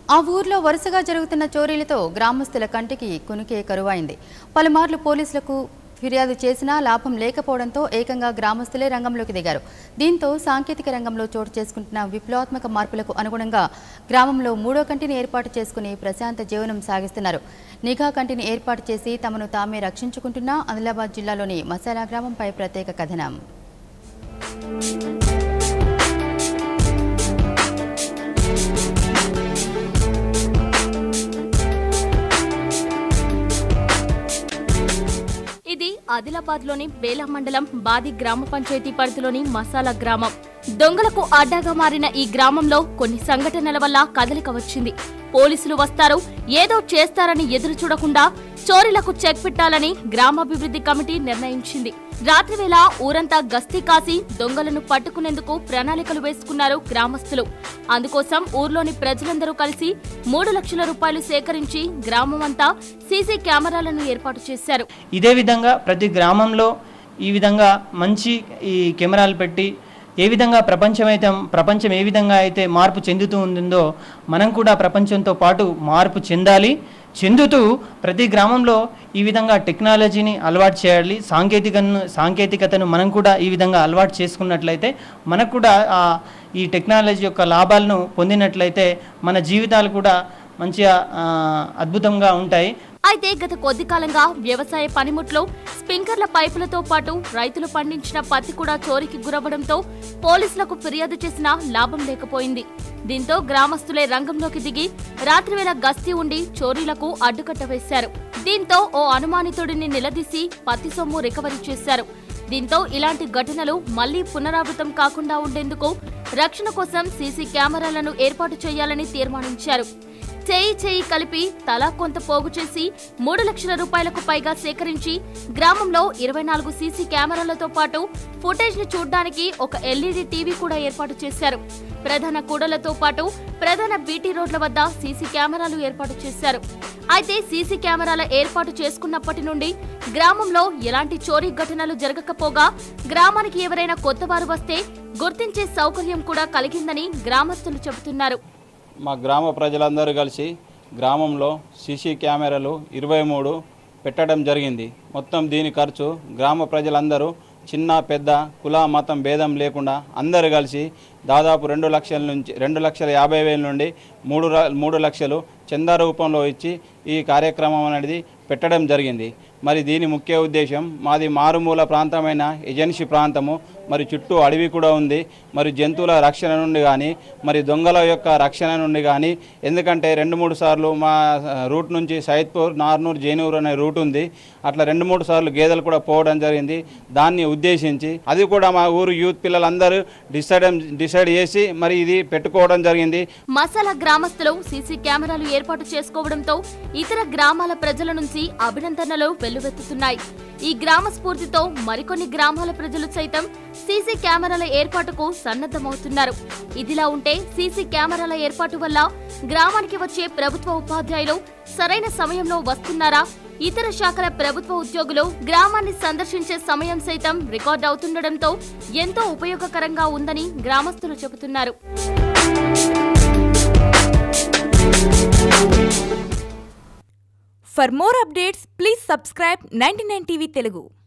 ఆ ఊర్లో వరుసగా జరుగుతున్న చోరీలతో గ్రామస్తుల కంటికి కునికే కరువైంది పలుమార్లు పోలీసులకు ఫిర్యాదు చేసినా లాభం లేకపోవడంతో ఏకంగా గ్రామస్తులే రంగంలోకి దిగారు దీంతో సాంకేతిక రంగంలో చోటు చేసుకుంటున్న విప్లవాత్మక మార్పులకు అనుగుణంగా గ్రామంలో మూడో కంటిని ఏర్పాటు చేసుకుని ప్రశాంత జీవనం సాగిస్తున్నారు నిఘా కంటిని ఏర్పాటు చేసి తమను తామే రక్షించుకుంటున్న ఆదిలాబాద్ జిల్లాలోని మసాలా గ్రామంపై ప్రత్యేక కథనం ఇది ఆదిలాబాద్ లోని బేలా మండలం బాది గ్రామ పంచాయతీ పరిధిలోని మసాలా గ్రామం దొంగలకు అడ్డాగా మారిన ఈ గ్రామంలో కొన్ని సంఘటనల వల్ల కదలిక వచ్చింది పోలీసులు వస్తారు ఏదో చేస్తారని ఎదురు చూడకుండా చోరీలకు చెక్ పెట్టాలని గ్రామాభివృద్ధి కమిటీ నిర్ణయించింది రాత్రివేళ ఊరంతా గస్తీ కాసి దొంగలను పట్టుకునేందుకు ప్రణాళికలు వేసుకున్నారు గ్రామస్తులు అందుకోసం ఊర్లోని ప్రజలందరూ కలిసి మూడు లక్షల రూపాయలు సేకరించి గ్రామమంతా సీసీ కెమెరాలను ఏర్పాటు చేశారు ఇదే విధంగా ప్రతి గ్రామంలో ఈ విధంగా మంచి ఈ కెమెరాలు పెట్టి ఏ విధంగా ప్రపంచం అయితే ప్రపంచం ఏ విధంగా అయితే మార్పు చెందుతూ ఉంటుందో మనం కూడా ప్రపంచంతో పాటు మార్పు చెందాలి చెందుతూ ప్రతి గ్రామంలో ఈ విధంగా టెక్నాలజీని అలవాటు చేయాలి సాంకేతికను సాంకేతికతను మనం కూడా ఈ విధంగా అలవాటు చేసుకున్నట్లయితే మనకు కూడా ఆ, ఈ టెక్నాలజీ యొక్క లాభాలను పొందినట్లయితే మన జీవితాలు కూడా మంచిగా ఆ, అద్భుతంగా ఉంటాయి అయితే గత కొద్ది కాలంగా వ్యవసాయ పనిముట్లు స్ప్రింకర్ల పైపులతో పాటు రైతులు పండించిన పత్తి కూడా చోరీకి గురవ్వడంతో పోలీసులకు ఫిర్యాదు చేసినా లాభం లేకపోయింది దీంతో గ్రామస్తులే రంగంలోకి దిగి రాత్రివేళ గస్తీ ఉండి చోరీలకు అడ్డుకట్ట వేశారు దీంతో ఓ అనుమానితుడిని నిలదీసి పత్తి సొమ్ము రికవరీ చేశారు దీంతో ఇలాంటి ఘటనలు మళ్లీ పునరావృతం కాకుండా ఉండేందుకు రక్షణ కోసం సీసీ కెమెరాలను ఏర్పాటు చేయాలని తీర్మానించారు చేయి చేయి కలిపి తలా కొంత పోగు చేసి మూడు లక్షల రూపాయలకు పైగా సేకరించి గ్రామంలో ఇరవై నాలుగు సీసీ కెమెరాలతో పాటు ఫుటేజ్ ని చూడడానికి ఒక ఎల్ఈడి టీవీ కూడా ఏర్పాటు చేశారు ప్రధాన కూడలతో పాటు ప్రధాన బీటీ రోడ్ల వద్ద సీసీ కెమెరాలు ఏర్పాటు చేశారు అయితే సీసీ కెమెరాల ఏర్పాటు చేసుకున్నప్పటి నుండి గ్రామంలో ఎలాంటి చోరీ ఘటనలు జరగకపోగా గ్రామానికి ఎవరైనా కొత్తవారు వస్తే గుర్తించే సౌకర్యం కూడా కలిగిందని గ్రామస్తులు చెబుతున్నారు మా గ్రామ ప్రజలందరూ కలిసి గ్రామంలో సీసీ కెమెరాలు ఇరవై మూడు పెట్టడం జరిగింది మొత్తం దీని ఖర్చు గ్రామ ప్రజలందరూ చిన్న పెద్ద కుల మతం భేదం లేకుండా అందరూ కలిసి దాదాపు రెండు లక్షల నుంచి రెండు లక్షల యాభై వేల నుండి మూడు ర- మూడు లక్షలు చందా రూపంలో ఇచ్చి ఈ కార్యక్రమం అనేది పెట్టడం జరిగింది మరి దీని ముఖ్య ఉద్దేశం మాది మారుమూల ప్రాంతమైన ఏజెన్సీ ప్రాంతము మరి చుట్టూ అడవి కూడా ఉంది మరి జంతువుల రక్షణ నుండి కానీ మరి దొంగల యొక్క రక్షణ నుండి కానీ ఎందుకంటే రెండు మూడు సార్లు మా ఆ, రూట్ నుంచి సైద్పూర్ నార్నూర్ జైనూర్ అనే రూట్ ఉంది అట్లా రెండు మూడు సార్లు గేదెలు కూడా పోవడం జరిగింది దాన్ని ఉద్దేశించి అది కూడా మా ఊరు యూత్ పిల్లలందరూ డిసైడ్ డిసైడ్ చేసి మరి ఇది పెట్టుకోవడం జరిగింది మసాలా గ్రామస్తులు సీసీ కెమెరాలు ఏర్పాటు చేసుకోవడంతో ఇతర గ్రామాల ప్రజల నుంచి అభినందనలు వెల్లువెత్తుతున్నాయి ఈ గ్రామ స్ఫూర్తితో మరికొన్ని గ్రామాల ప్రజలు సైతం సీసీ కెమెరాల ఏర్పాటుకు సన్నద్ధమవుతున్నారు ఇదిలా ఉంటే సీసీ కెమెరాల ఏర్పాటు వల్ల గ్రామానికి వచ్చే ప్రభుత్వ ఉపాధ్యాయులు సరైన సమయంలో వస్తున్నారా ఇతర శాఖల ప్రభుత్వ ఉద్యోగులు గ్రామాన్ని సందర్శించే సమయం సైతం రికార్డ్ అవుతుండటంతో ఎంతో ఉపయోగకరంగా ఉందని గ్రామస్తులు చెబుతున్నారు For more updates, please subscribe 99 TV Telugu.